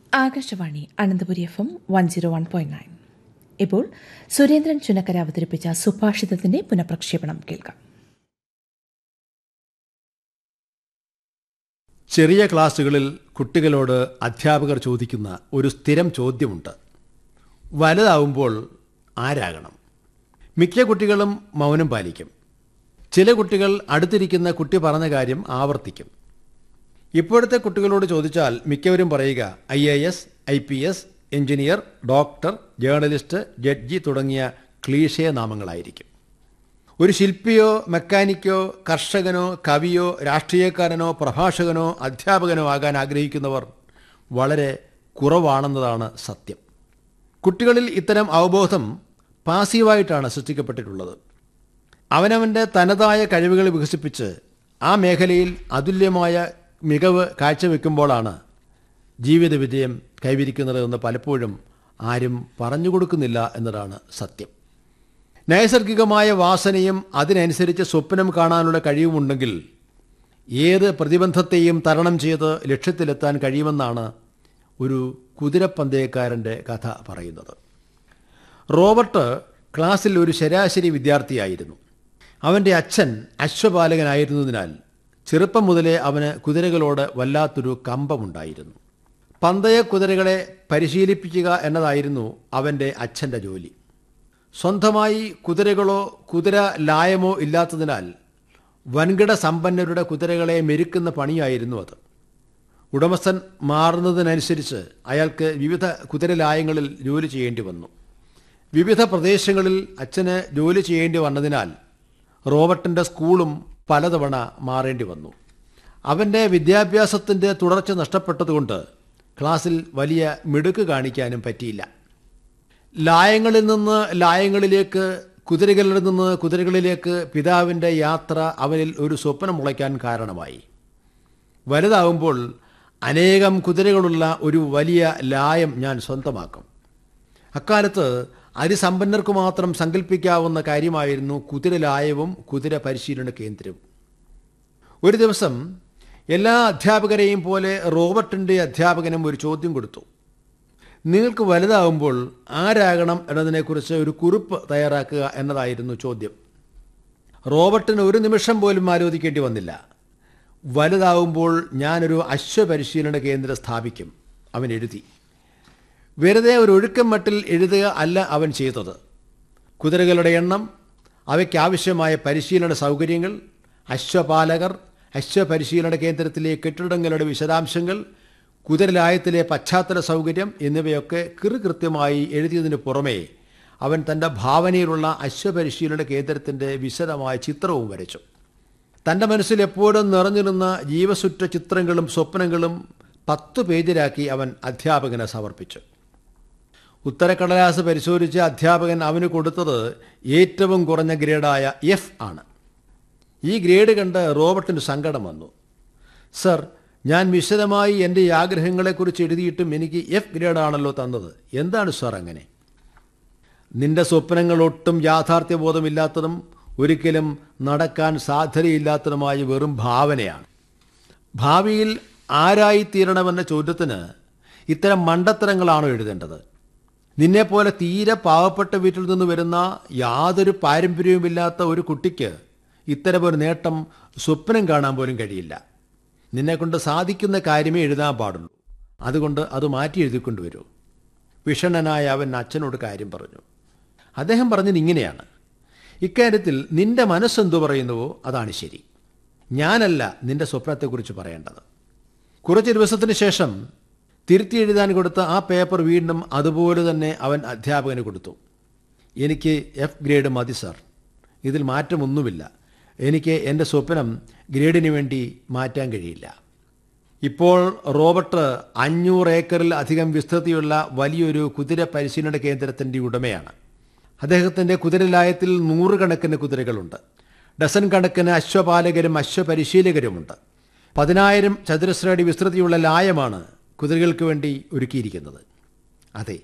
Akashvani Ananthapuri F M one zero one point nine ഇപ്പോൾ സുരേന്ദ്രൻ ചുനക്കര അവതരിപ്പിച്ച സുഭാഷിതത്തിന്റെ പുനഃപ്രക്ഷേപണം കേൾക്കാം ചെറിയ ക്ലാസ്സുകളിൽ കുട്ടികളോട് അധ്യാപകർ ചോദിക്കുന്ന ഒരു സ്ഥിരം ചോദ്യമുണ്ട് വലുതാവുമ്പോൾ ആരാകണം മിക്ക കുട്ടികളും മൗനം പാലിക്കും ചില കുട്ടികൾ അടുത്തിരിക്കുന്ന കുട്ടി പറഞ്ഞ കാര്യം ആവർത്തിക്കും ഇപ്പോഴത്തെ കുട്ടികളോട് ചോദിച്ചാൽ മിക്കവരും പറയുക I A S I P S engineer doctor journalist judge തുടങ്ങിയ ക്ലീഷേ നാമങ്ങളായിരിക്കും ഒരു ശില്പിയോ മെക്കാനിക്കോ കർഷകനോ കവിയോ രാഷ്ട്രീയക്കാരനോ പ്രഭാഷകനോ അധ്യാപകനോ ആകാൻ ആഗ്രഹിക്കുന്നവർ വളരെ കുറവാണെന്നതാണ് സത്യം കുട്ടികളിൽ ഇത്തരം അവബോധം പാസീവായിട്ടാണ് സൃഷ്ടിക്കപ്പെട്ടിട്ടുള്ളത് അവനവൻ്റെ തനതായ കഴിവുകൾ വികസിപ്പിച്ച് ആ മേഖലയിൽ അതുല്യമായ മികവ് കാഴ്ചവെക്കുമ്പോഴാണ് ജീവിത വിജയം കൈവരിക്കുന്നത് എന്ന് പലപ്പോഴും ആരും പറഞ്ഞു കൊടുക്കുന്നില്ല എന്നതാണ് സത്യം നൈസർഗികമായ വാസനയും അതിനനുസരിച്ച് സ്വപ്നം കാണാനുള്ള കഴിവുമുണ്ടെങ്കിൽ ഏത് പ്രതിബന്ധത്തെയും തരണം ചെയ്ത് ലക്ഷ്യത്തിലെത്താൻ കഴിയുമെന്നാണ് ഒരു കുതിരപ്പന്തയക്കാരൻ്റെ കഥ പറയുന്നത് റോബർട്ട് ക്ലാസ്സിൽ ഒരു ശരാശരി വിദ്യാർത്ഥിയായിരുന്നു അവൻ്റെ അച്ഛൻ അശ്വപാലകനായിരുന്നതിനാൽ ചെറുപ്പം മുതലേ അവന് കുതിരകളോട് വല്ലാത്തൊരു കമ്പമുണ്ടായിരുന്നു പന്തയ കുതിരകളെ പരിശീലിപ്പിക്കുക എന്നതായിരുന്നു അവൻ്റെ അച്ഛൻ്റെ ജോലി സ്വന്തമായി കുതിരകളോ കുതിര ലായമോ ഇല്ലാത്തതിനാൽ വൻകിട സമ്പന്നരുടെ കുതിരകളെ മെരുക്കുന്ന പണിയായിരുന്നു അത് ഉടമസ്ഥൻ മാറുന്നതിനനുസരിച്ച് അയാൾക്ക് വിവിധ കുതിരലായങ്ങളിൽ ജോലി ചെയ്യേണ്ടി വന്നു വിവിധ പ്രദേശങ്ങളിൽ അച്ഛന് ജോലി ചെയ്യേണ്ടി വന്നതിനാൽ റോബർട്ടിൻ്റെ സ്കൂളും പലതവണ മാറേണ്ടി വന്നു അവൻ്റെ വിദ്യാഭ്യാസത്തിൻ്റെ തുടർച്ച നഷ്ടപ്പെട്ടതുകൊണ്ട് ക്ലാസ്സിൽ വലിയ മിടുക്ക് കാണിക്കാനും പറ്റിയില്ല ലായങ്ങളിൽ നിന്ന് ലായങ്ങളിലേക്ക് കുതിരകളിൽ നിന്ന് കുതിരകളിലേക്ക് പിതാവിൻ്റെ യാത്ര അവനിൽ ഒരു സ്വപ്നം മുളയ്ക്കാൻ കാരണമായി വലുതാവുമ്പോൾ അനേകം കുതിരകളുള്ള ഒരു വലിയ ലായം ഞാൻ സ്വന്തമാക്കും അക്കാലത്ത് അതിസമ്പന്നർക്ക് മാത്രം സങ്കല്പിക്കാവുന്ന കാര്യമായിരുന്നു കുതിരലായവും കുതിര പരിശീലന കേന്ദ്രവും ഒരു ദിവസം എല്ലാ അധ്യാപകരെയും പോലെ റോബർട്ടിൻ്റെ അധ്യാപകനും ഒരു ചോദ്യം കൊടുത്തു നിങ്ങൾക്ക് വലുതാവുമ്പോൾ ആരാകണം എന്നതിനെക്കുറിച്ച് ഒരു കുറിപ്പ് തയ്യാറാക്കുക എന്നതായിരുന്നു ചോദ്യം റോബർട്ടിന് ഒരു നിമിഷം പോലും ആലോചിക്കേണ്ടി വന്നില്ല വലുതാവുമ്പോൾ ഞാനൊരു അശ്വപരിശീലന കേന്ദ്രം സ്ഥാപിക്കും അവൻ എഴുതി വെറുതെ ഒരു ഒഴുക്കം മട്ടിൽ എഴുതുക അല്ല അവൻ ചെയ്തത് കുതിരകളുടെ എണ്ണം അവയ്ക്കാവശ്യമായ പരിശീലന സൗകര്യങ്ങൾ അശ്വപാലകർ അശ്വപരിശീലന കേന്ദ്രത്തിലെ കെട്ടിടങ്ങളുടെ വിശദാംശങ്ങൾ കുതിരലായത്തിലെ പശ്ചാത്തല സൗകര്യം എന്നിവയൊക്കെ കൃത്യമായി എഴുതിയതിനു പുറമേ അവൻ തൻ്റെ ഭാവനയിലുള്ള അശ്വപരിശീലന കേന്ദ്രത്തിൻ്റെ വിശദമായ ചിത്രവും വരച്ചു തൻ്റെ മനസ്സിൽ എപ്പോഴും നിറഞ്ഞിരുന്ന ജീവസുറ്റ ചിത്രങ്ങളും സ്വപ്നങ്ങളും പത്ത് പേജിലാക്കി അവൻ അധ്യാപകന് സമർപ്പിച്ചു ഉത്തരക്കടലാസ് പരിശോധിച്ച അധ്യാപകൻ അവന് കൊടുത്തത് ഏറ്റവും കുറഞ്ഞ ഗ്രേഡായ എഫ് ആണ് ഈ ഗ്രേഡ് കണ്ട് റോബർട്ടിന് സങ്കടം വന്നു സർ ഞാൻ വിശദമായി എൻ്റെ ആഗ്രഹങ്ങളെക്കുറിച്ച് എഴുതിയിട്ടും എനിക്ക് എഫ് ഗ്രേഡാണല്ലോ തന്നത് എന്താണ് സർ അങ്ങനെ നിന്റെ സ്വപ്നങ്ങൾ ഒട്ടും യാഥാർത്ഥ്യബോധമില്ലാത്തതും ഒരിക്കലും നടക്കാൻ സാധ്യതയില്ലാത്തതുമായ വെറും ഭാവനയാണ് ഭാവിയിൽ ആരായിത്തീരണമെന്ന ചോദ്യത്തിന് ഇത്തരം മണ്ടത്തരങ്ങളാണോ എഴുതേണ്ടത് നിന്നെപ്പോലെ തീരെ പാവപ്പെട്ട വീട്ടിൽ നിന്ന് വരുന്ന യാതൊരു പാരമ്പര്യവുമില്ലാത്ത ഒരു കുട്ടിക്ക് ഇത്തരമൊരു നേട്ടം സ്വപ്നം കാണാൻ പോലും കഴിയില്ല നിന്നെക്കൊണ്ട് സാധിക്കുന്ന കാര്യമേ എഴുതാൻ പാടുള്ളൂ അതുകൊണ്ട് അത് മാറ്റി എഴുതിക്കൊണ്ട് വരൂ വിഷണ്ണനായ അവൻ അച്ഛനോട് കാര്യം പറഞ്ഞു അദ്ദേഹം പറഞ്ഞത് ഇങ്ങനെയാണ് ഇക്കാര്യത്തിൽ നിന്റെ മനസ്സെന്തു പറയുന്നുവോ അതാണ് ശരി ഞാനല്ല നിന്റെ സ്വപ്നത്തെക്കുറിച്ച് പറയേണ്ടത് കുറച്ച് ദിവസത്തിന് ശേഷം തിരുത്തി എഴുതാൻ കൊടുത്ത ആ പേപ്പർ വീണ്ടും അതുപോലെ തന്നെ അവൻ അധ്യാപകന് കൊടുത്തു എനിക്ക് എഫ് ഗ്രേഡ് മതി സർ ഇതിൽ മാറ്റമൊന്നുമില്ല എനിക്ക് എൻ്റെ സ്വപ്നം ഗ്രേഡിന് വേണ്ടി മാറ്റാൻ കഴിയില്ല ഇപ്പോൾ റോബർട്ട് അഞ്ഞൂറ് ഏക്കറിൽ അധികം വിസ്തൃതിയുള്ള വലിയൊരു കുതിര പരിശീലന കേന്ദ്രത്തിൻ്റെ ഉടമയാണ് അദ്ദേഹത്തിൻ്റെ കുതിരലായത്തിൽ നൂറുകണക്കിന് കുതിരകളുണ്ട് ഡസൻ കണക്കിന് അശ്വപാലകരും അശ്വപരിശീലകരുമുണ്ട് പതിനായിരം ചതുരശ്രടി വിസ്തൃതിയുള്ള ലായമാണ് കുതിരകൾക്ക് വേണ്ടി ഒരുക്കിയിരിക്കുന്നത് അതെ